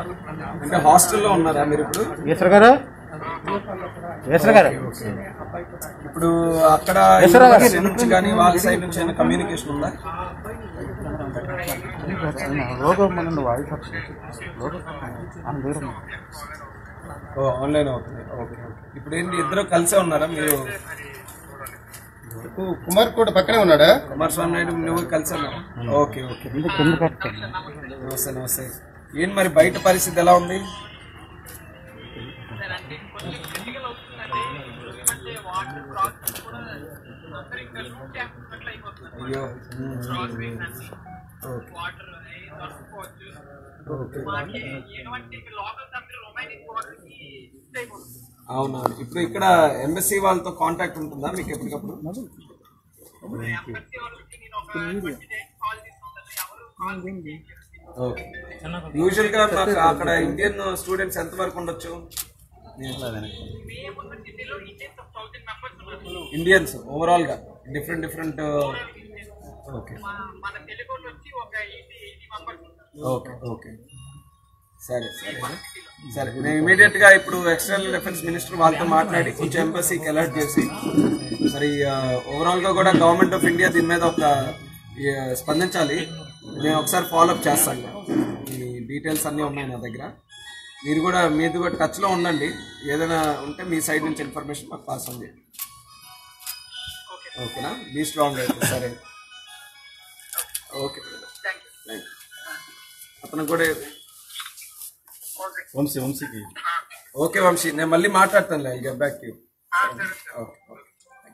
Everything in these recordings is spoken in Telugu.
అంటే హాస్టల్లో ఉన్నారా మీరు ఇప్పుడు ఈశ్వర్ గారు ఈశ్వర్ గారు ఇప్పుడు అక్కడ ఎస్ఆర్ గారు. యూనివర్సిటీ నుంచి కానీ వాళ్ళ సైడ్ నుంచి అయినా కమ్యూనికేషన్ ఉందా లోగో మన వాయిస్ లోగో ఆయన దూరం ఓ ఆన్లైన్ అవుతుంది ఓకే ఓకే ఇప్పుడు ఏంటి ఇద్దరు కలిసే ఉన్నారా మీరు కుమార్ కూడా పక్కనే ఉన్నాడా కుమారస్వామి నాయుడు నువ్వు కలిసి ఉన్నారా ఓకే ఓకే కింద కింద పెట్టండి నమస్తే నమస్తే ఏంటి మరి బయట పరిస్థితి ఎలా ఉంది అయ్యో ఓకే అవునవును ఇప్పుడు ఇక్కడ ఎంబసీ వాళ్ళతో కాంటాక్ట్ ఉంటుందా మీకు ఎప్పటికప్పుడు ఓకే యూజువల్ గా మాకు అక్కడ ఇండియన్ స్టూడెంట్స్ ఎంత వరకు ఉండొచ్చు ఇండియన్స్ ఓవరాల్ గా different different okay okay okay సరే సరే సరే నేను ఇమీడియట్ గా ఇప్పుడు ఎక్స్టర్నల్ అఫైర్స్ మినిస్టర్ వాళ్ళతో మాట్లాడి కొంచెం ఎంబసీకి అలర్ట్ చేసి మరి ఓవరాల్ గా కూడా గవర్నమెంట్ ఆఫ్ ఇండియా దీని మీద ఒక ఆ, స్పందించాలి నేను ఒకసారి ఫాలోఅప్ చేస్తాను ఈ డీటెయిల్స్ అన్నీ ఉన్నాయి నా దగ్గర మీరు కూడా మీది కూడా టచ్లో ఉండండి ఏదైనా ఉంటే మీ సైడ్ నుంచి ఇన్ఫర్మేషన్ మాకు పాస్ ఆన్ చేయండి ఓకేనా బీ స్ట్రాంగ్ అయితే సరే ఓకే థ్యాంక్ యూ అతను కూడా వంశీ వంశీకి ఓకే వంశీ నేను మళ్ళీ మాట్లాడతాను I get back you okay okay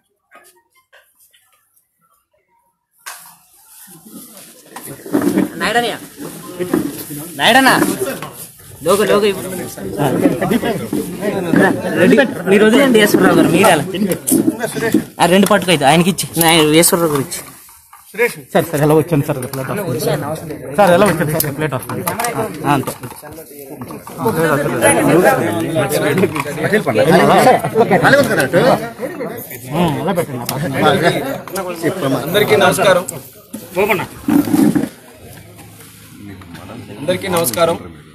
నాయుడనయ్య నాయుడన్నా లోగో లోగో ఇవ్వు. రెడీ మీరు వదిలేండి ఈశ్వరరావు గారు మీరు అలా ఆ రెండు పట్టుకు అయితే ఆయనకి ఇచ్చి నా- ఈశ్వరరావు గారు ఇచ్చి సార్ సార్ ఎలా వచ్చాను సార్ ప్లేట్ వస్తుంది సార్ ఎలా వచ్చాను సార్ ప్లేట్ వస్తుంది ఆ, అంతే ఉమ్, అలా పెట్టండి అందరికీ నమస్కారం అందరికీ నమస్కారం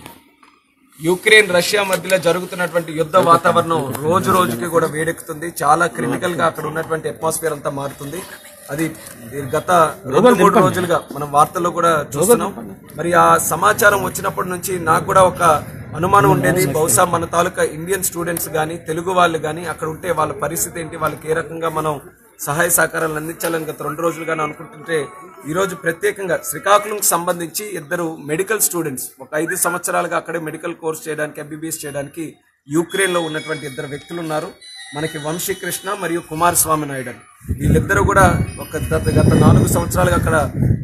యుక్రెయిన్ రష్యా మధ్యలో జరుగుతున్నటువంటి యుద్ధ వాతావరణం రోజు రోజుకి కూడా వేడెక్కుతుంది చాలా క్రిటికల్ గా అక్కడ ఉన్నటువంటి అట్మాస్ఫియర్ అంతా మారుతుంది అది గత రెండు మూడు రోజులుగా మనం వార్తల్లో కూడా చూస్తున్నాం మరి ఆ సమాచారం వచ్చినప్పటి నుంచి నాకు కూడా ఒక అనుమానం ఉండేది బహుశా మన తాలూకా ఇండియన్ స్టూడెంట్స్ కానీ తెలుగు వాళ్ళు కానీ అక్కడ ఉంటే వాళ్ళ పరిస్థితి ఏంటి వాళ్ళకి ఏ రకంగా మనం సహాయ సహకారాలు అందించాలని గత రెండు రోజులుగా అనుకుంటుంటే ఈ రోజు ప్రత్యేకంగా శ్రీకాకుళంకి సంబంధించి ఇద్దరు మెడికల్ స్టూడెంట్స్ ఒక ఐదు సంవత్సరాలుగా అక్కడే మెడికల్ కోర్స్ చేయడానికి ఎంబీబీఎస్ చేయడానికి యూక్రెయిన్ లో ఉన్నటువంటి ఇద్దరు వ్యక్తులు ఉన్నారు మనకి వంశీకృష్ణ మరియు కుమారస్వామి నాయుడు అని వీళ్ళిద్దరూ కూడా ఒక గత గత నాలుగు సంవత్సరాలుగా అక్కడ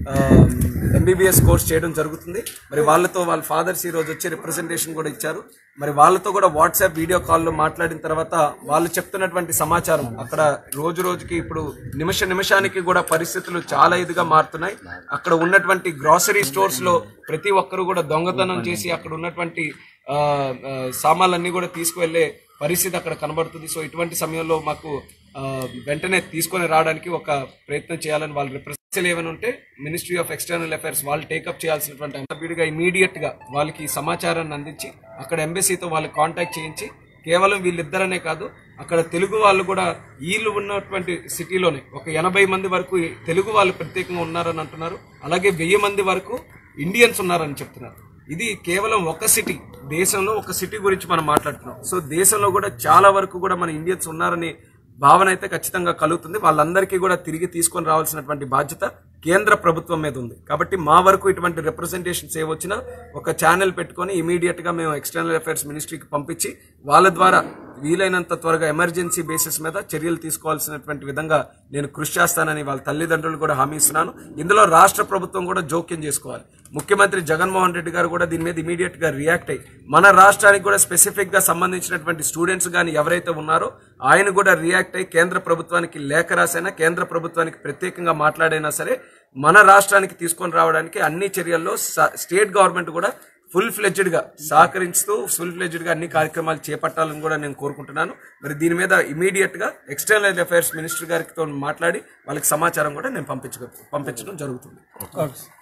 ఎంబీబీఎస్ కోర్స్ చేయడం జరుగుతుంది మరి వాళ్ళతో వాళ్ళ ఫాదర్స్ ఈ రోజు వచ్చి రిప్రజెంటేషన్ కూడా ఇచ్చారు మరి వాళ్ళతో కూడా వాట్సాప్ వీడియో కాల్లో మాట్లాడిన తర్వాత వాళ్ళు చెప్తున్నటువంటి సమాచారం అక్కడ రోజు రోజుకి ఇప్పుడు నిమిష నిమిషానికి కూడా పరిస్థితులు చాలా ఇదిగా మారుతున్నాయి అక్కడ ఉన్నటువంటి గ్రాసరీ స్టోర్స్ లో ప్రతి ఒక్కరు కూడా దొంగతనం చేసి అక్కడ ఉన్నటువంటి ఆ, ఆ, సామాన్లన్నీ కూడా తీసుకువెళ్లే పరిస్థితి అక్కడ కనబడుతుంది సో ఇటువంటి సమయంలో మాకు ఆ, వెంటనే తీసుకొని రావడానికి ఒక ప్రయత్నం చేయాలని వాళ్ళు రిప్రజెంట్ ఏమైనా ఉంటే మినిస్ట్రీ ఆఫ్ ఎక్స్టర్నల్ అఫైర్స్ వాళ్ళు టేకప్ చేయాల్సినటువంటి సభ్యుడిగా ఇమీడియట్ గా వాళ్ళకి ఈ సమాచారాన్ని అందించి అక్కడ ఎంబసీతో వాళ్ళు కాంటాక్ట్ చేయించి కేవలం వీళ్ళిద్దరనే కాదు అక్కడ తెలుగు వాళ్ళు కూడా వీళ్ళు ఉన్నటువంటి సిటీలోనే ఒక ఎనభై మంది వరకు తెలుగు వాళ్ళు ప్రత్యేకంగా ఉన్నారని అంటున్నారు అలాగే వెయ్యి మంది వరకు ఇండియన్స్ ఉన్నారని చెప్తున్నారు ఇది కేవలం ఒక సిటీ దేశంలో ఒక సిటీ గురించి మనం మాట్లాడుతున్నాం సో దేశంలో కూడా చాలా వరకు కూడా మన ఇండియన్స్ ఉన్నారని భావన అయితే ఖచ్చితంగా కలుగుతుంది వాళ్ళందరికీ కూడా తిరిగి తీసుకొని రావాల్సినటువంటి బాధ్యత కేంద్ర ప్రభుత్వం మీద ఉంది కాబట్టి మా వరకు ఇటువంటి రిప్రజెంటేషన్స్ ఏ వచ్చినా ఒక ఛానల్ పెట్టుకొని ఇమీడియట్ గా మేము ఎక్స్టర్నల్ అఫైర్స్ మినిస్ట్రీకి పంపించి వాళ్ళ ద్వారా వీలైనంత త్వరగా ఎమర్జెన్సీ బేసిస్ మీద చర్యలు తీసుకోవాల్సినటువంటి విధంగా నేను కృషి చేస్తానని వాళ్ళ తల్లిదండ్రులు కూడా హామీ ఇస్తున్నాను ఇందులో రాష్ట్ర ప్రభుత్వం కూడా జోక్యం చేసుకోవాలి ముఖ్యమంత్రి జగన్మోహన్ రెడ్డి గారు కూడా దీని మీద ఇమీడియట్ గా రియాక్ట్ అయ్యి మన రాష్ట్రానికి కూడా స్పెసిఫిక్ గా సంబంధించినటువంటి స్టూడెంట్స్ కానీ ఎవరైతే ఉన్నారో ఆయన కూడా రియాక్ట్ అయ్యి కేంద్ర ప్రభుత్వానికి లేఖ రాసైనా కేంద్ర ప్రభుత్వానికి ప్రత్యేకంగా మాట్లాడైనా సరే మన రాష్ట్రానికి తీసుకొని రావడానికి అన్ని చర్యల్లో స- స్టేట్ గవర్నమెంట్ కూడా ఫుల్ ఫ్లెడ్జ్డ్ గా సహకరిస్తూ ఫుల్ ఫ్లెడ్జ్డ్ గా అన్ని కార్యక్రమాలు చేపట్టాలని కూడా నేను కోరుకుంటున్నాను మరి దీని మీద ఇమీడియట్ గా ఎక్స్టర్నల్ అఫైర్స్ మినిస్టర్ గారితో మాట్లాడి వాళ్ళకి సమాచారం కూడా నేను పంపించ పంపించడం జరుగుతుంది